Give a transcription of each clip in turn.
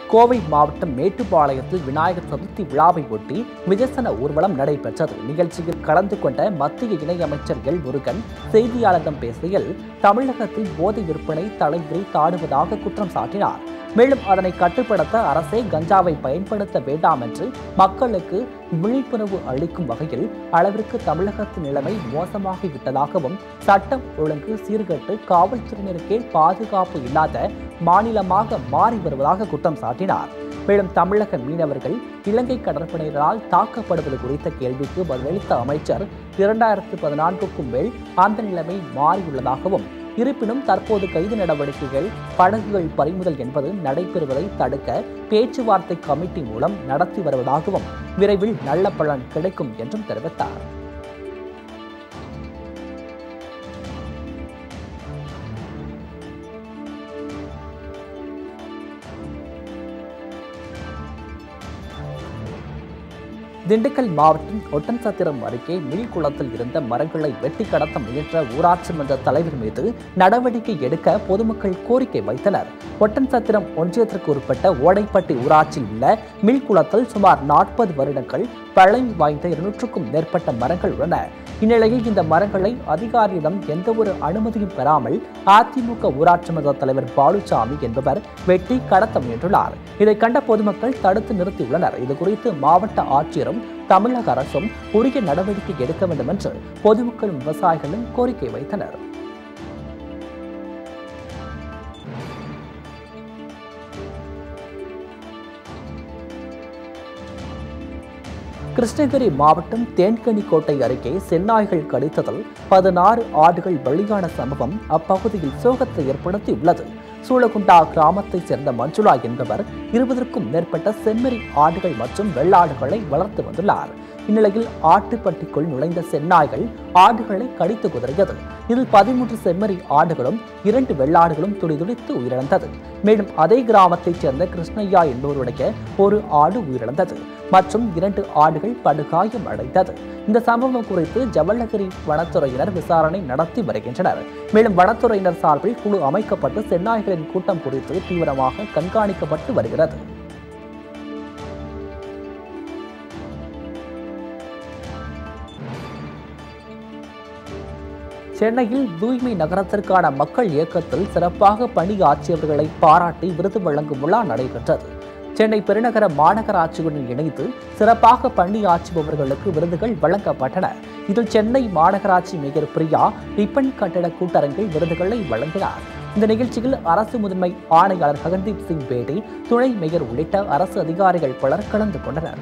கோவை மாவட்டம் மேட்டுப்பாளையத்தில் விநாயகர் சதுர்த்தி விழாவை ஒட்டி விஜசன ஊர்வலம் நடைபெற்றது நிகழ்ச்சியில் கலந்து கொண்ட மத்திய இணையமைச்சர் எல் முருகன் செய்தியாளரிடம் பேசுகையில் தமிழகத்தில் போதை விற்பனை தலைவிரி தாடுவதாக குற்றம் சாட்டினார் மேலும் அதனை கட்டுப்படுத்த அரசே கஞ்சாவை பயன்படுத்த வேண்டாம் என்று மக்களுக்கு விழிப்புணர்வு அளிக்கும் வகையில் அளவிற்கு தமிழகத்தின் நிலைமை மோசமாகிவிட்டதாகவும் சட்டம் ஒழுங்கு சீர்கெட்டு காவல்துறையினருக்கே பாதுகாப்பு இல்லாத மாநிலமாக மாறி வருவதாக குற்றம் சாட்டினார் மேலும் தமிழக மீனவர்கள் இலங்கை கடற்படையினரால் தாக்கப்படுவது குறித்த கேள்விக்கு பதிலளித்த அமைச்சர் இரண்டாயிரத்து பதினான்குக்கும் மேல் அந்த நிலைமை மாறியுள்ளதாகவும் இருப்பினும் தற்போது கைது நடவடிக்கைகள் படகுகள் பறிமுதல் என்பது நடைபெறுவதை தடுக்க பேச்சுவார்த்தை கமிட்டி மூலம் நடத்தி வருவதாகவும் விரைவில் நல்ல பலன் கிடைக்கும் என்றும் தெரிவித்தார் திண்டுக்கல் மாவட்டம் ஒட்டன்சத்திரம் அருகே மில்குளத்தில் இருந்த மரங்களை வெட்டி கடத்த முயன்ற ஊராட்சி மன்ற தலைவர் மீது நடவடிக்கை எடுக்க பொதுமக்கள் கோரிக்கை வைத்தனர் ஒட்டன்சத்திரம் ஒன்றியத்திற்கு உட்பட்ட ஓடைப்பட்டி ஊராட்சியில் உள்ள மில்குளத்தில் சுமார் நாற்பது வருடங்கள் பழமை வாய்ந்த இருநூற்றுக்கும் மேற்பட்ட மரங்கள் உள்ளன இந்நிலையில் இந்த மரங்களை அதிகாரியிடம் எந்தவொரு அனுமதியும் பெறாமல் அதிமுக ஊராட்சி மன்ற தலைவர் பாலுசாமி என்பவர் வெட்டி கடத்த முயன்றுள்ளார் இதை கண்ட பொதுமக்கள் தடுத்து நிறுத்தியுள்ளனர் இது குறித்து மாவட்ட ஆட்சியரும் தமிழக அரசும் உரிய நடவடிக்கை எடுக்க வேண்டும் என்று பொதுமக்களும் விவசாயிகளும் கோரிக்கை வைத்தனர் கிருஷ்ணகிரி மாவட்டம் தேன்கனிக்கோட்டை அருகே செந்நாய்கள் கடித்ததில் பதினாறு ஆடுகள் பலியான சம்பவம் அப்பகுதியில் சோகத்தை ஏற்படுத்தியுள்ளது சூளகுண்டா கிராமத்தைச் சேர்ந்த மஞ்சுளா என்பவர் இருபதற்கும் மேற்பட்ட செம்மறி ஆடுகள் மற்றும் வெள்ளாடுகளை வளர்த்து வந்துள்ளார் இந்நிலையில் ஆட்டுப்பட்டிக்குள் நுழைந்த செந்நாய்கள் ஆடுகளை கடித்து குதறியது இதில் பதிமூன்று செம்மறி ஆடுகளும் இரண்டு வெள்ளாடுகளும் துடிதுடித்து உயிரிழந்தது மேலும் அதே கிராமத்தைச் சேர்ந்த கிருஷ்ணய்யா என்பவருடைய ஒரு ஆடு உயிரிழந்தது மற்றும் இரண்டு ஆடுகள் படுகாயம் அடைந்தது இந்த சம்பவம் குறித்து ஜவல்லகிரி வனத்துறையினர் விசாரணை நடத்தி வருகின்றனர் மேலும் வனத்துறையினர் சார்பில் குழு அமைக்கப்பட்டு செந்நாய்களின் கூட்டம் குறித்து தீவிரமாக கண்காணிக்கப்பட்டு வருகிறது சென்னையில் தூய்மை நகரத்திற்கான மக்கள் இயக்கத்தில் சிறப்பாக பணியாற்றியவர்களை பாராட்டி விருது வழங்கும் விழா நடைபெற்றது சென்னை பெருநகர மாநகராட்சியுடன் இணைந்து சிறப்பாக பணியாற்றுபவர்களுக்கு விருதுகள் வழங்கப்பட்டன இதில் சென்னை மாநகராட்சி மேயர் பிரியா ரிப்பன் கட்டட கூட்டரங்கில் விருதுகளை வழங்கினார் இந்த நிகழ்ச்சியில் அரசு முதன்மை ஆணையாளர் ககன்தீப் சிங் பேடி துணை மேயர் உள்ளிட்ட அரசு அதிகாரிகள் பலர் கலந்து கொண்டனர்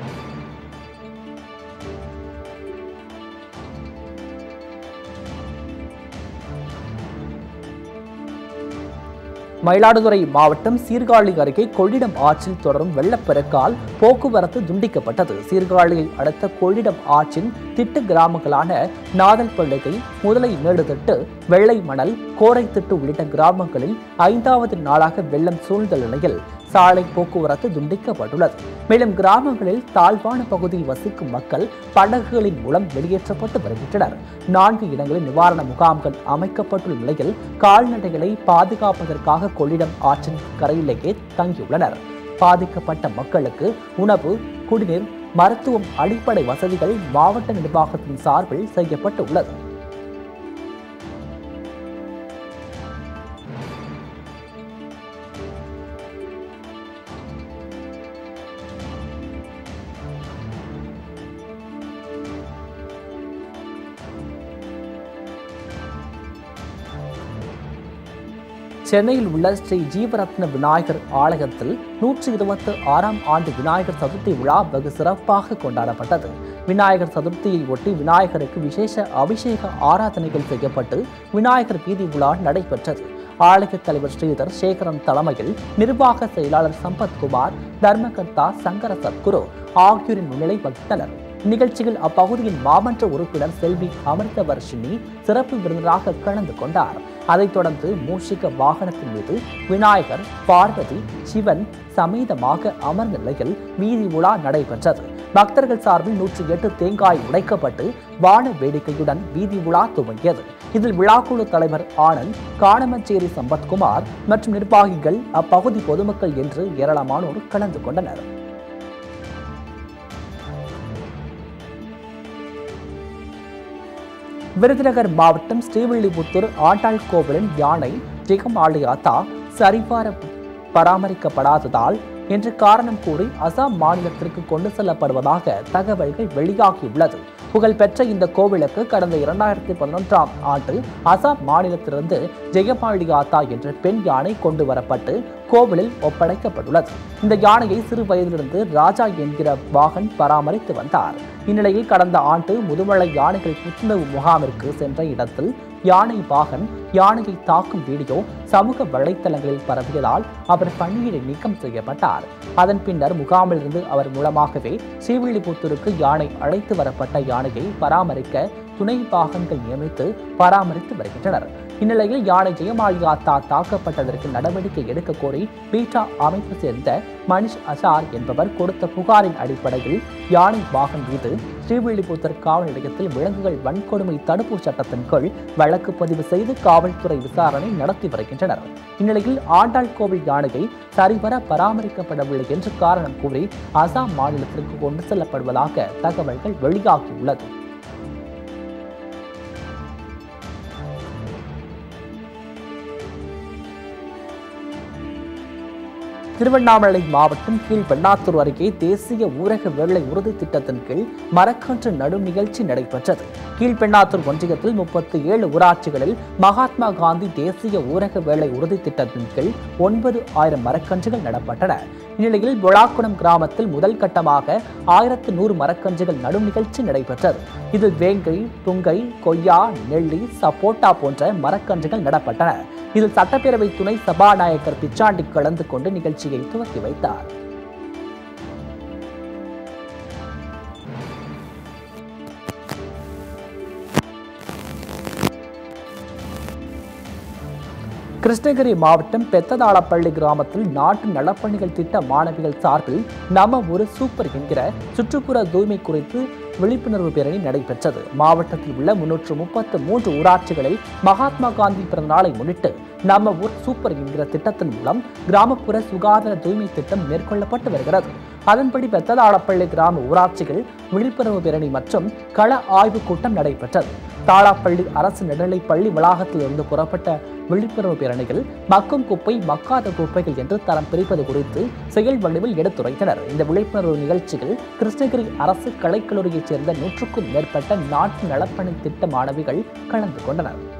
மயிலாடுதுறை மாவட்டம் சீர்காழி அருகே கொள்ளிடம் ஆற்றில் தொடரும் வெள்ளப்பெருக்கால் போக்குவரத்து துண்டிக்கப்பட்டது சீர்காழியை அடுத்த கொள்ளிடம் ஆற்றின் திட்டு கிராமங்களான நாதல்பள்ளிகை முதலை மேடுதிட்டு வெள்ளை மணல் கோரைத்திட்டு உள்ளிட்ட கிராமங்களில் ஐந்தாவது நாளாக வெள்ளம் சூழ்ந்த நிலையில் சாலை போக்குவரத்து துண்டிக்கப்பட்டுள்ளது மேலும் கிராமங்களில் தாழ்வான பகுதியில் வசிக்கும் மக்கள் படகுகளின் மூலம் வெளியேற்றப்பட்டு வருகின்றனர் நான்கு இடங்களில் நிவாரண முகாம்கள் அமைக்கப்பட்டுள்ள நிலையில் கால்நடைகளை பாதுகாப்பதற்காக கொள்ளிடம் ஆற்றின் கரையிலேயே தங்கியுள்ளனர் பாதிக்கப்பட்ட மக்களுக்கு உணவு குடிநீர் மருத்துவம் அடிப்படை வசதிகள் மாவட்ட நிர்வாகத்தின் சார்பில் செய்யப்பட்டுள்ளது சென்னையில் உள்ள ஸ்ரீ ஜீவரத்ன விநாயகர் ஆலயத்தில் நூற்றி இருபத்தி ஆறாம் ஆண்டு விநாயகர் சதுர்த்தி விழா வெகு சிறப்பாக கொண்டாடப்பட்டது விநாயகர் சதுர்த்தியை ஒட்டி விநாயகருக்கு விசேஷ அபிஷேக ஆராதனைகள் செய்யப்பட்டு விநாயகர் வீதி விழா நடைபெற்றது ஆலய தலைவர் ஸ்ரீதர் சேகரன் தலைமையில் நிர்வாக செயலாளர் சம்பத்குமார் தர்மகர்த்தா சங்கர சத்குரு ஆகியோரின் முன்னிலை வகித்தனர் நிகழ்ச்சியில் அப்பகுதியின் மாமன்ற உறுப்பினர் செல்வி அமிர்தவர்ஷினி சிறப்பு விருந்தினராக கலந்து கொண்டார் அதைத் தொடர்ந்து மூஷிக வாகனத்தின் மீது விநாயகர் பார்வதி சிவன் சமேதமாக அமர்ந்த நிலையில் வீதி உலா நடைபெற்றது பக்தர்கள் சார்பில் நூற்றி எட்டு தேங்காய் உடைக்கப்பட்டு வான வேடிக்கையுடன் வீதி உலா துவங்கியது இதில் விழாக்குழு தலைவர் ஆனந்த் காணமச்சேரி சம்பத்குமார் மற்றும் நிர்வாகிகள் அப்பகுதி பொதுமக்கள் என்று ஏராளமானோர் கலந்து கொண்டனர் விருதுநகர் மாவட்டம் ஸ்ரீவில்லிபுத்தூர் ஆண்டாள் கோவிலின் யானை ஜெகமாலியாத்தா சரிபார பராமரிக்கப்படாததால் என்று காரணம் கூறி அசாம் மாநிலத்திற்கு கொண்டு செல்லப்படுவதாக தகவல்கள் வெளியாகியுள்ளது புகழ்பெற்ற இந்த கோவிலுக்கு கடந்த இரண்டாயிரத்தி பதினொன்றாம் ஆண்டு அசாம் மாநிலத்திலிருந்து ஜெயமாலியாத்தா என்ற பெண் யானை கொண்டு வரப்பட்டு கோவிலில் ஒப்படைக்கப்பட்டுள்ளது இந்த யானையை சிறு வயதிலிருந்து ராஜா என்கிற வாகன் பராமரித்து வந்தார் இந்நிலையில் கடந்த ஆண்டு முதுமலை யானைகள் புத்துணர்வு முகாமிற்கு சென்ற இடத்தில் யானை வாகன் யானையை தாக்கும் வீடியோ சமூக வலைத்தளங்களில் பரவியதால் அவர் பணியிடை நீக்கம் செய்யப்பட்டார் அதன் பின்னர் முகாமிலிருந்து அவர் மூலமாகவே ஸ்ரீவில்லிபுத்தூருக்கு யானை அழைத்து வரப்பட்ட யானையை பராமரிக்க துணை பாகன்கள் நியமித்து பராமரித்து வருகின்றனர் இந்நிலையில் யானை ஜெயமாலியாத்தா தாக்கப்பட்டதற்கு நடவடிக்கை எடுக்க கோரி பீட்டா அமைப்பு சேர்ந்த மனிஷ் அசார் என்பவர் கொடுத்த புகாரின் அடிப்படையில் யானை வாகன் மீது ஸ்ரீவில்லிபுத்தூர் காவல் நிலையத்தில் விலங்குகள் வன்கொடுமை தடுப்பு சட்டத்தின் கீழ் வழக்கு பதிவு செய்து காவல்துறை விசாரணை நடத்தி வருகின்றனர் இந்நிலையில் ஆண்டாள் கோவில் யானையை சரிவர பராமரிக்கப்படவில்லை என்று காரணம் கூறி அசாம் மாநிலத்திற்கு கொண்டு செல்லப்படுவதாக தகவல்கள் வெளியாகியுள்ளது திருவண்ணாமலை மாவட்டம் கீழ்பெண்ணாத்தூர் அருகே தேசிய ஊரக வேலை உறுதி திட்டத்தின் கீழ் மரக்கன்று நடும் நிகழ்ச்சி நடைபெற்றது கீழ்பெண்ணாத்தூர் ஒன்றியத்தில் முப்பத்தி ஏழு ஊராட்சிகளில் மகாத்மா காந்தி தேசிய ஊரக வேலை உறுதி திட்டத்தின் கீழ் ஒன்பது ஆயிரம் மரக்கன்றுகள் நடப்பட்டன இந்நிலையில் விழாக்குளம் கிராமத்தில் முதல் கட்டமாக ஆயிரத்து நூறு மரக்கன்றுகள் நடும் நிகழ்ச்சி நடைபெற்றது இதில் வேங்கை துங்கை கொய்யா நெல்லி சப்போட்டா போன்ற மரக்கன்றுகள் நடப்பட்டன இதில் சட்டப்பேரவை துணை சபாநாயகர் பிச்சாண்டி கலந்து கொண்டு நிகழ்ச்சியை துவக்கி வைத்தார் கிருஷ்ணகிரி மாவட்டம் பெத்ததாளப்பள்ளி கிராமத்தில் நாட்டு நலப்பணிகள் திட்ட மாணவிகள் சார்பில் நம்ம ஒரு சூப்பர் என்கிற சுற்றுப்புற தூய்மை குறித்து விழிப்புணர்வு பேரணி நடைபெற்றது மாவட்டத்தில் உள்ள முன்னூற்று முப்பத்து மூன்று ஊராட்சிகளில் மகாத்மா காந்தி பிறந்த நாளை முன்னிட்டு நம்ம ஊர் சூப்பர் என்கிற திட்டத்தின் மூலம் கிராமப்புற சுகாதார தூய்மை திட்டம் மேற்கொள்ளப்பட்டு வருகிறது அதன்படி பெத்ததாளப்பள்ளி கிராம ஊராட்சிகள் விழிப்புணர்வு பேரணி மற்றும் கள ஆய்வுக் கூட்டம் நடைபெற்றது தாளாப்பள்ளி அரசு நடுநிலைப் பள்ளி வளாகத்தில் இருந்து புறப்பட்ட விழிப்புணர்வு பேரணிகள் மக்கும் குப்பை மக்காத குப்பைகள் என்று தரம் பிரிப்பது குறித்து செயல் வடிவில் எடுத்துரைத்தனர் இந்த விழிப்புணர்வு நிகழ்ச்சிகள் கிருஷ்ணகிரி அரசு கலைக்கல்லூரியைச் சேர்ந்த நூற்றுக்கும் மேற்பட்ட நாட்டு நலப்பணி திட்ட மாணவிகள் கலந்து கொண்டனர்